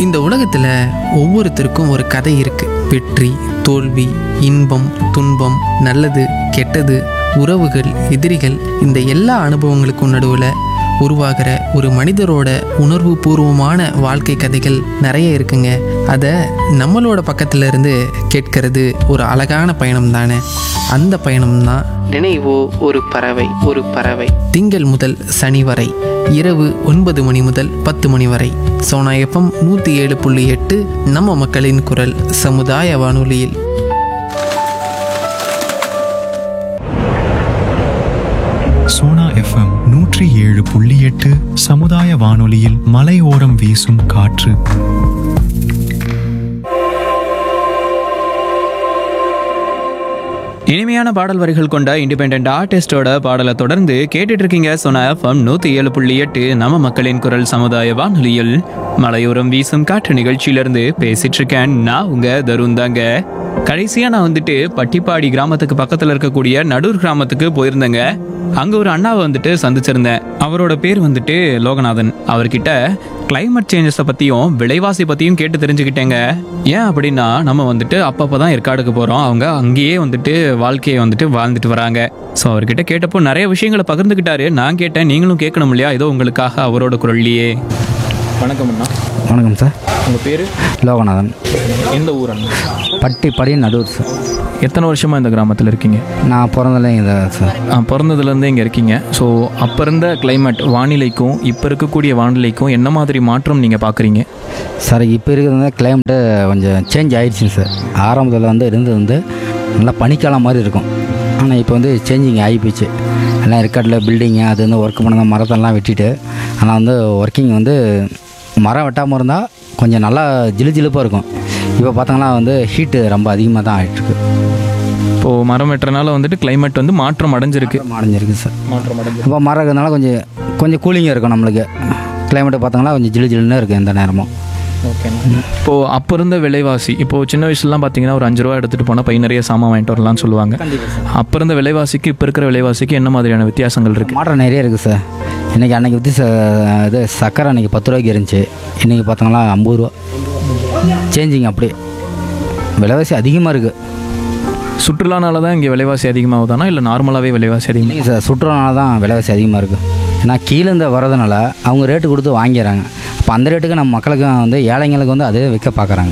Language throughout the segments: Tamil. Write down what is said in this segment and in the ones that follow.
இந்த உலகத்தில் ஒவ்வொருத்தருக்கும் ஒரு கதை இருக்கு வெற்றி தோல்வி இன்பம் துன்பம் நல்லது கெட்டது உறவுகள் எதிரிகள் இந்த எல்லா அனுபவங்களுக்கும் நடுவில் உருவாகிற ஒரு மனிதரோட உணர்வு பூர்வமான வாழ்க்கை கதைகள் நிறைய இருக்குங்க அதை நம்மளோட பக்கத்துல இருந்து கேட்கறது ஒரு அழகான பயணம் தானே அந்த பயணம் தான் நினைவோ ஒரு பறவை ஒரு பறவை திங்கள் முதல் சனி வரை இரவு ஒன்பது மணி முதல் பத்து மணி வரை சோனா எஃப்எம் நூற்றி ஏழு புள்ளி எட்டு நம்ம மக்களின் குரல் சமுதாய வானொலியில் சோனா எஃப்எம் நூற்றி ஏழு புள்ளி எட்டு சமுதாய வானொலியில் மலையோரம் வீசும் காற்று இனிமையான பாடல் வரிகள் கொண்ட இண்டிபெண்ட் ஆர்டிஸ்டோட பாடலை தொடர்ந்து கேட்டுட்டு இருக்கீங்க சொன்ன எஃப்எம் நூத்தி ஏழு புள்ளி எட்டு நம்ம மக்களின் குரல் சமுதாய வானொலியில் மலையோரம் வீசும் காற்று நிகழ்ச்சியிலிருந்து பேசிட்டு இருக்கேன் நான் உங்க தருண் தாங்க கடைசியா நான் வந்துட்டு பட்டிப்பாடி கிராமத்துக்கு பக்கத்துல இருக்கக்கூடிய நடூர் கிராமத்துக்கு போயிருந்தேங்க அங்க ஒரு அண்ணாவை வந்துட்டு சந்திச்சிருந்தேன் அவரோட பேர் வந்துட்டு லோகநாதன் அவர்கிட்ட climate சேஞ்சஸை பத்தியும் விலைவாசி பத்தியும் கேட்டு தெரிஞ்சுக்கிட்டேங்க ஏன் அப்படின்னா நம்ம வந்துட்டு அப்பப்போ தான் ஏற்காடுக்கு போறோம் அவங்க அங்கேயே வந்துட்டு வாழ்க்கையை வந்துட்டு வாழ்ந்துட்டு வராங்க ஸோ அவர்கிட்ட கேட்டப்போ நிறைய விஷயங்களை பகிர்ந்துக்கிட்டாரு நான் கேட்டேன் நீங்களும் கேட்கணும் இல்லையா ஏதோ உங்களுக்காக அவரோட குரல்லையே வணக்கம் அண்ணா வணக்கம் சார் உங்க பேரு லோகநாதன் எந்த ஊர் அண்ணா பட்டி படி நடூர் சார் எத்தனை வருஷமா இந்த கிராமத்தில் இருக்கீங்க நான் பிறந்தல இங்கே சார் பிறந்ததுலேருந்தே இங்கே இருக்கீங்க ஸோ அப்போ இருந்த climate வானிலைக்கும் இப்போ இருக்கக்கூடிய வானிலைக்கும் என்ன மாதிரி மாற்றம் நீங்கள் பார்க்குறீங்க சார் இப்போ இருக்கிறது கிளைமேட்டு கொஞ்சம் சேஞ்ச் ஆயிடுச்சுங்க சார் ஆரம்பத்தில் வந்து இருந்தது வந்து நல்லா பனிக்காலம் மாதிரி இருக்கும் ஆனால் இப்போ வந்து சேஞ்சிங் ஆகிப்போச்சு எல்லாம் இருக்காட்டில் பில்டிங்கு அது வந்து ஒர்க் பண்ண மரத்தெல்லாம் வெட்டிட்டு ஆனால் வந்து ஒர்க்கிங் வந்து மரம் வெட்டாமல் இருந்தால் கொஞ்சம் நல்லா ஜிலு ஜிலுப்பாக இருக்கும் இப்போ பார்த்தோங்கன்னா வந்து ஹீட்டு ரொம்ப அதிகமாக தான் ஆகிட்டுருக்கு இப்போது மரம் வெட்டுறனால வந்துட்டு climate வந்து மாற்றம் அடைஞ்சிருக்கு அடைஞ்சிருக்கு சார் மாற்றம் அடைஞ்சு இப்போ மரம் இருக்கிறதுனால கொஞ்சம் கொஞ்சம் கூலிங்காக இருக்கும் நம்மளுக்கு கிளைமேட்டை பார்த்தோங்கன்னா கொஞ்சம் ஜிலு ஜிலுன்னு இருக்குது எந்த நேரமும் இப்போது அப்போ இருந்த விலைவாசி இப்போது சின்ன வயசுலலாம் பார்த்தீங்கன்னா ஒரு அஞ்சு ரூபா எடுத்துகிட்டு போனால் பை நிறைய சாமான் வாங்கிட்டு வரலாம்னு சொல்லுவாங்க அப்போ இருந்த விலைவாசிக்கு இப்போ இருக்கிற விலைவாசிக்கு என்ன மாதிரியான வித்தியாசங்கள் இருக்குது மாற்றம் நிறைய இருக்குது சார் இன்றைக்கி அன்றைக்கி விற்று ச இது சக்கரை அன்றைக்கி பத்து ரூபாய்க்கு இருந்துச்சு இன்றைக்கி பார்த்தோங்கன்னா ஐம்பது ரூபா சேஞ்சிங் அப்படி விலைவாசி அதிகமாக இருக்குது சுற்றுலானால தான் இங்கே விலைவாசி அதிகமாகுதானா இல்லை நார்மலாகவே விலைவாசி அதிகமாக இல்லைங்க சார் சுற்றுலானால தான் விலைவாசி அதிகமாக இருக்குது ஏன்னா கீழேருந்து வரதுனால அவங்க ரேட்டு கொடுத்து வாங்கிடுறாங்க அப்போ அந்த ரேட்டுக்கு நம்ம மக்களுக்கு வந்து ஏழைங்களுக்கு வந்து அதே விற்க பார்க்குறாங்க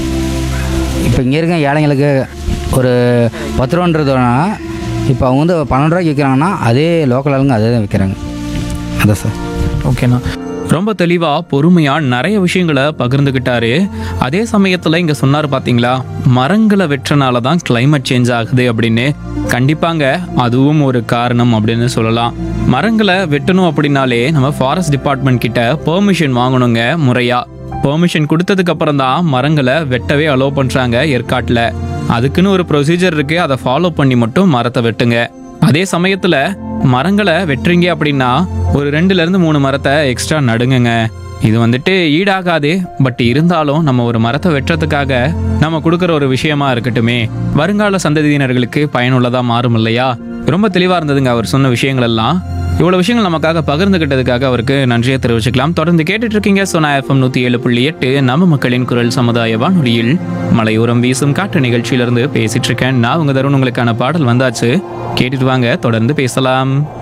இப்போ இங்கே இருக்க ஏழைங்களுக்கு ஒரு பத்து ரூபான்றது இப்போ அவங்க வந்து பன்னெண்டு ரூபாய்க்கு விற்கிறாங்கன்னா அதே லோக்கல் ஆளுங்க அதே தான் விற்கிறாங்க அதான் சார் ஓகேண்ணா ரொம்ப தெளிவாக பொறுமையாக நிறைய விஷயங்களை பகிர்ந்துக்கிட்டாரு அதே சமயத்தில் இங்கே சொன்னார் பார்த்தீங்களா மரங்களை வெட்டுறனால தான் climate சேஞ்ச் ஆகுது அப்படின்னு கண்டிப்பாங்க அதுவும் ஒரு காரணம் அப்படின்னு சொல்லலாம் மரங்களை வெட்டணும் அப்படின்னாலே நம்ம ஃபாரஸ்ட் டிபார்ட்மெண்ட் கிட்ட பெர்மிஷன் வாங்கணுங்க முறையாக பெர்மிஷன் கொடுத்ததுக்கு அப்புறம் தான் மரங்களை வெட்டவே அலோவ் பண்ணுறாங்க ஏற்காட்டில் அதுக்குன்னு ஒரு ப்ரொசீஜர் இருக்கு அதை ஃபாலோ பண்ணி மட்டும் மரத்தை வெட்டுங்க அதே சமயத்துல மரங்களை வெட்டுறீங்க அப்படின்னா ஒரு ரெண்டுல இருந்து மூணு மரத்தை எக்ஸ்ட்ரா நடுங்குங்க இது வந்துட்டு ஈடாகாது பட் இருந்தாலும் நம்ம ஒரு மரத்தை வெட்டுறதுக்காக நம்ம கொடுக்குற ஒரு விஷயமா இருக்கட்டுமே வருங்கால சந்ததியினர்களுக்கு பயனுள்ளதா மாறும் இல்லையா ரொம்ப தெளிவா இருந்ததுங்க அவர் சொன்ன விஷயங்கள் எல்லாம் இவ்வளவு விஷயங்கள் நமக்காக பகிர்ந்துகிட்டதுக்காக அவருக்கு நன்றியை தெரிவிச்சுக்கலாம் தொடர்ந்து கேட்டுட்டு இருக்கீங்க சோனா எஃப்எம் நூத்தி ஏழு புள்ளி எட்டு நம்ம மக்களின் குரல் சமுதாய வானொலியில் மலையோரம் வீசும் காற்று நிகழ்ச்சியிலிருந்து பேசிட்டு இருக்கேன் நான் உங்க தருண் உங்களுக்கான பாடல் வந்தாச்சு கேட்டுட்டு வாங்க தொடர்ந்து பேசலாம்